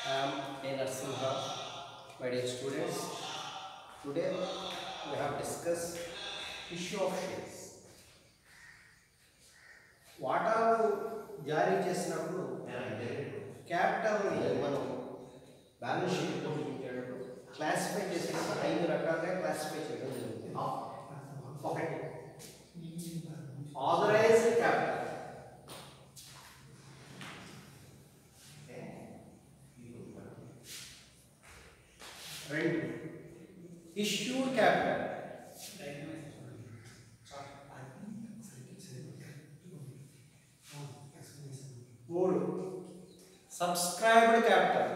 I am A. Narsimha, my dear students. Today we have discussed issue of shares. వాటాలు జారీ చేసినప్పుడు క్యాపిటల్ని మనం balance sheet classify చేసిన ఐదు రకాలుగా క్లాసిఫై చేయడం జరుగుతుంది ఒకటి ఆథరైజ్డ్ క్యాపిటల్ రెండు ఇష్యూడ్ క్యాపిటల్ మూడు సబ్స్క్రైబ్డ్ క్యాపిటల్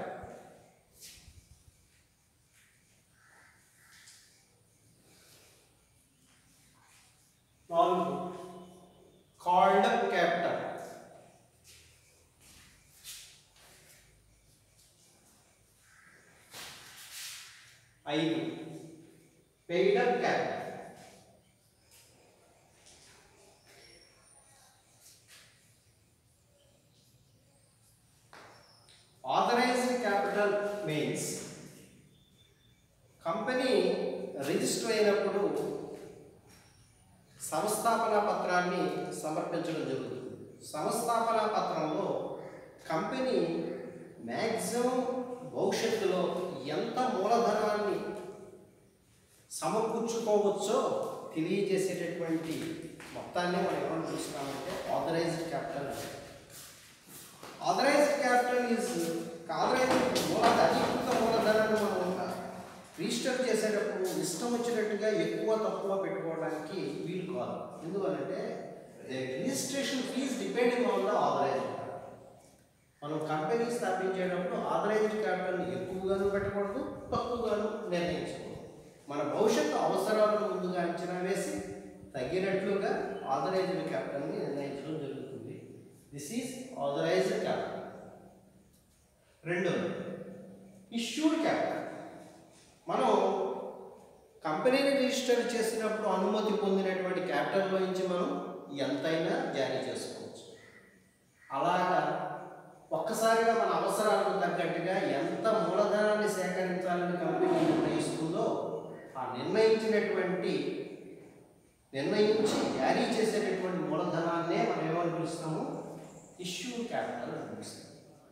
నాలుగు కాల్డ్ అప్ క్యాపిటల్ ఐదు paid up capital authorised capital means company register అయినప్పుడు సంస్థాపన పత్రాన్ని సమర్పించడం జరుగుతుంది సంస్థాపన పత్రంలో కంపెనీ మ్యాక్సిమం భవిష్యత్తులో ఎంత మూలధనాన్ని సమకూర్చుకోవచ్చో తెలియజేసేటటువంటి మొత్తాన్ని మనం ఏమని పిలుస్తామంటే ఆథరైజ్డ్ క్యాపిటల్ అంటే ఆథరైజ్డ్ క్యాపిటల్ ఈజ్ ఆథరైజ్డ్ మూలధ అధికృత మూలధనాన్ని మనం రిజిస్టర్ చేసేటప్పుడు ఇష్టం వచ్చినట్టుగా ఎక్కువ తక్కువ పెట్టుకోవడానికి వీలు కాదు ఎందువలంటే registration fee depending on the authorised మనం కంపెనీ స్థాపించేటప్పుడు ఆథరైజ్డ్ క్యాపిటల్ని ఎక్కువగాను పెట్టకూడదు తక్కువగాను నిర్ణయించకూడదు మన భవిష్యత్తు అవసరాలను ముందుగా అంచనా వేసి తగినట్లుగా ఆథరైజ్డ్ క్యాపిటల్ని నిర్ణయించడం జరుగుతుంది దిస్ ఈజ్ ఆథరైజ్డ్ క్యాపిటల్ రెండోది ఇష్యూడ్ క్యాపిటల్ మనం కంపెనీని రిజిస్టర్ చేసినప్పుడు అనుమతి పొందినటువంటి క్యాపిటల్లో నుంచి మనం ఎంతైనా జారీ చేసుకోవచ్చు అలాగా ఒక్కసారిగా మన అవసరాలకు తగ్గట్టుగా ఎంత మూలధనాన్ని సేకరించాలని కంపెనీ నిర్ణయిస్తుందో ఆ నిర్ణయించినటువంటి నిర్ణయించి జారీ చేసేటటువంటి మూలధనాన్నే మనం ఏమని పిలుస్తాము ఇష్యూ క్యాపిటల్ అని పిలుస్తాం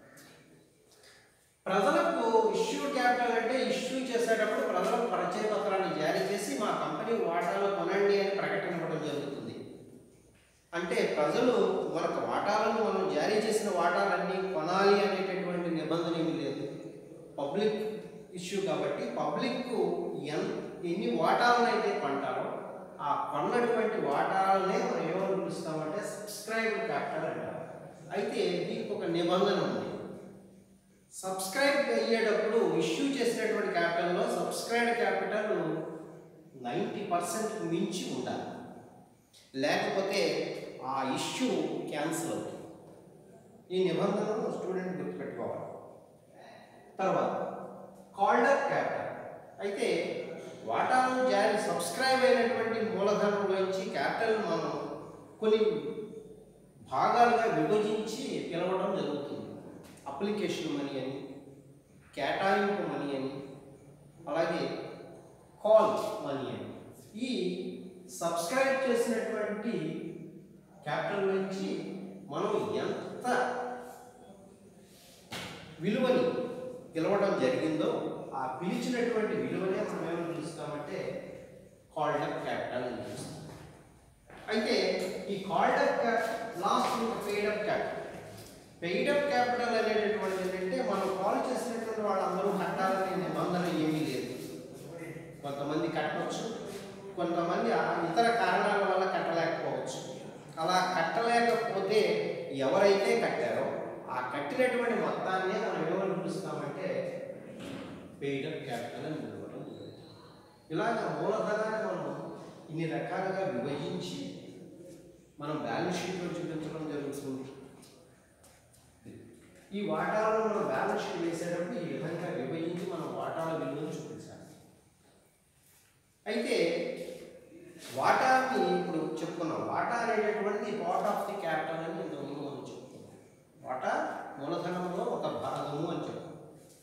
ప్రజలకు ఇష్యూ క్యాపిటల్ అంటే ఇష్యూ చేసేటప్పుడు ప్రజలకు పరిచయ పత్రాన్ని జారీ చేసి మా కంపెనీ వాటాలు కొనండి అని ప్రకటన ఇవ్వడం జరుగుతుంది అంటే ప్రజలు మనకు వాటాలను మనం జారీ చేసిన వాటాలన్నీ కొనాలి అనేటటువంటి నిబంధన ఏమీ లేదు పబ్లిక్ ఇష్యూ కాబట్టి పబ్లిక్ ఎన్ ఎన్ని వాటాలను అయితే కొంటారో ఆ కొన్నటువంటి వాటాలనే మనం ఏమని పిలుస్తామంటే సబ్స్క్రైబ్ క్యాపిటల్ అంటారు అయితే దీనికి ఒక నిబంధన ఉంది సబ్స్క్రైబ్ అయ్యేటప్పుడు ఇష్యూ చేసినటువంటి క్యాపిటల్లో సబ్స్క్రైబ్ క్యాపిటల్ నైంటీ పర్సెంట్ మించి ఉండాలి లేకపోతే ఆ ఇష్యూ క్యాన్సిల్ అవుతుంది ఈ నిబంధనను స్టూడెంట్ గుర్తుపెట్టుకోవాలి తర్వాత కాల్డర్ క్యాపిటల్ అయితే వాటాను జారీ సబ్స్క్రైబ్ అయినటువంటి మూలధనంలోంచి క్యాపిటల్ మనం కొన్ని భాగాలుగా విభజించి పిలవడం జరుగుతుంది అప్లికేషన్ మనీ అని కేటాయింపు మనీ అని అలాగే కాల్ మనీ అని ఈ సబ్స్క్రైబ్ చేసినటువంటి క్యాపిటల్ నుంచి మనం ఎంత విలువని పిలవడం జరిగిందో ఆ పిలిచినటువంటి విలువనే మనం ఏమని పిలుస్తామంటే కాల్డ్ అప్ క్యాపిటల్ అని పిలుస్తాం అయితే ఈ called up last paid up capital paid up capital అనేటటువంటి ఏంటంటే మనం కాల్ చేసినటువంటి వాళ్ళందరూ కట్టాలనే నిబంధన ఏమీ లేదు కొంతమంది కట్టవచ్చు కొంతమంది ఆ ఇతర కారణాల వల్ల కట్టలేకపోవచ్చు అలా కట్టలేకపోతే ఎవరైతే కట్టారో ఆ కట్టినటువంటి మొత్తాన్ని మనం ఏమని పిలుస్తామంటే పెయిడ్ అప్ క్యాపిటల్ అని పిలవడం జరుగుతుంది ఇలాగ మూలధనాన్ని మనం ఇన్ని రకాలుగా విభజించి మనం బ్యాలెన్స్ షీట్లో చూపించడం జరుగుతుంది ఈ వాటాలను మనం బ్యాలెన్స్ షీట్ వేసేటప్పుడు ఈ విధంగా విభజించి మనం వాటాల విలువను చూపించాలి అయితే వాటాని ఇప్పుడు చెప్పుకున్నాం వాటా అనేటటువంటిది పార్ట్ ఆఫ్ ది క్యాపిటల్ అని ఇంతకుముందు మనం చెప్పుకున్నాం వాటా మూలధనంలో ఒక భాగము అని చెప్పుకున్నాం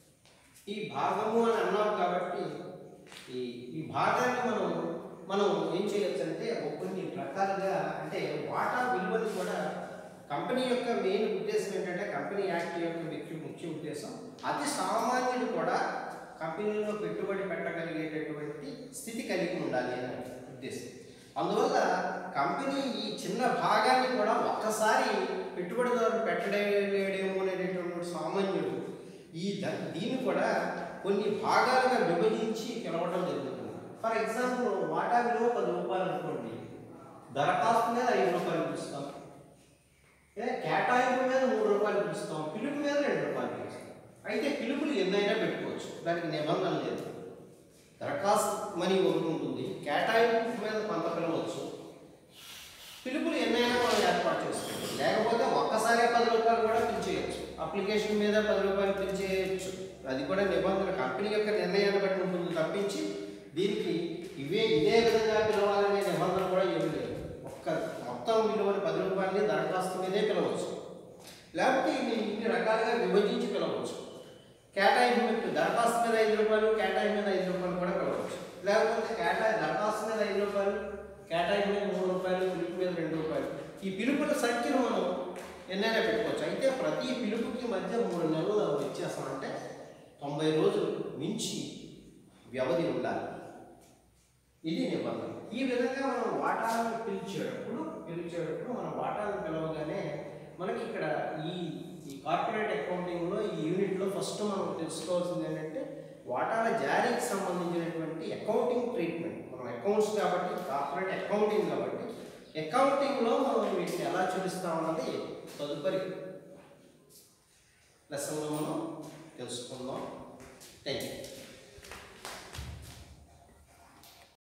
ఈ భాగము అని అన్నాం కాబట్టి ఈ ఈ భాగాన్ని మనం మనం ఏం చేయొచ్చు అంటే కొన్ని రకాలుగా అంటే వాటా విలువలు కూడా కంపెనీ యొక్క మెయిన్ ఉద్దేశం ఏంటంటే కంపెనీ యాక్ట్ యొక్క ముఖ్య ముఖ్య ఉద్దేశం అతి సామాన్యుడు కూడా కంపెనీలో పెట్టుబడి పెట్టగలిగేటటువంటి స్థితి కలిగి ఉండాలి అనే ఉద్దేశం అందువల్ల కంపెనీ ఈ చిన్న భాగాన్ని కూడా ఒక్కసారి పెట్టుబడిదారులు పెట్టలేడేమో అనేటటువంటి సామాన్యుడు ఈ ద- దీన్ని కూడా కొన్ని భాగాలుగా విభజించి పిలవడం జరుగుతుంది ఫర్ ఎగ్జాంపుల్ వాటా విలువ పది రూపాయలు అనుకోండి దరఖాస్తు మీద ఐదు రూపాయలు పిలుస్తాం ఏ కేటాయింపు మీద మూడు రూపాయలు పిలుస్తాం పిలుపు మీద రెండు రూపాయలు పిలుస్తాం అయితే పిలుపులు ఎన్నైనా పెట్టుకోవచ్చు దానికి నిబంధన లేదు దరఖాస్తు మనీ ఒకటి ఉంటుంది కేటాయింపు మీద కొంత పిలవచ్చు పిలుపులు ఎన్నైనా మనం ఏర్పాటు చేసుకోవచ్చు లేకపోతే ఒక్కసారే పది రూపాయలు కూడా పిలిచేయచ్చు అప్లికేషన్ మీద పది రూపాయలు పిలిచేయచ్చు అది కూడా నిబంధన కంపెనీ యొక్క నిర్ణయాన్ని బట్టి ఉంటుంది తప్పించి దీనికి ఇవే ఇదే విధంగా పిలవాలనే నిబంధన కూడా ఏమీ లేదు ఒక్క మొత్తం విలువని పది రూపాయలని దరఖాస్తు మీదే పిలవచ్చు లేకపోతే ఇన్ని ఇన్ని రకాలుగా విభజించి పిలవచ్చు కేటాయింపు దరఖాస్తు మీద ఐదు రూపాయలు కేటాయింపు మీద ఐదు రూపాయలు కూడా పిలవచ్చు లేకపోతే కేటా దరఖాస్తు మీద ఐదు రూపాయలు కేటాయింపు మీద మూడు రూపాయలు పిలుపు మీద రెండు రూపాయలు ఈ పిలుపుల సంఖ్యను మనం ఎన్నైనా పెట్టుకోవచ్చు అయితే ప్రతి పిలుపుకి మధ్య మూడు నెలల వ్యత్యాసం అంటే తొంభై రోజులు మించి వ్యవధి ఉండాలి ఇది నిబంధన ఈ విధంగా మనం వాటాలను పిలిచేటప్పుడు పిలిచేటప్పుడు మనం వాటాలను పిలవగానే మనకి ఇక్కడ ఈ ఈ కార్పొరేట్ అకౌంటింగ్లో ఈ యూనిట్లో ఫస్ట్ మనం తెలుసుకోవాల్సింది ఏంటంటే వాటాల జారీకి సంబంధించినటువంటి అకౌంటింగ్ ట్రీట్మెంట్ మనం అకౌంట్స్ కాబట్టి కార్పొరేట్ అకౌంటింగ్ కాబట్టి అకౌంటింగ్లో మనం వీటిని ఎలా చూపిస్తాం అన్నది తదుపరి లెసన్లో మనం తెలుసుకుందాం థ్యాంక్ యూ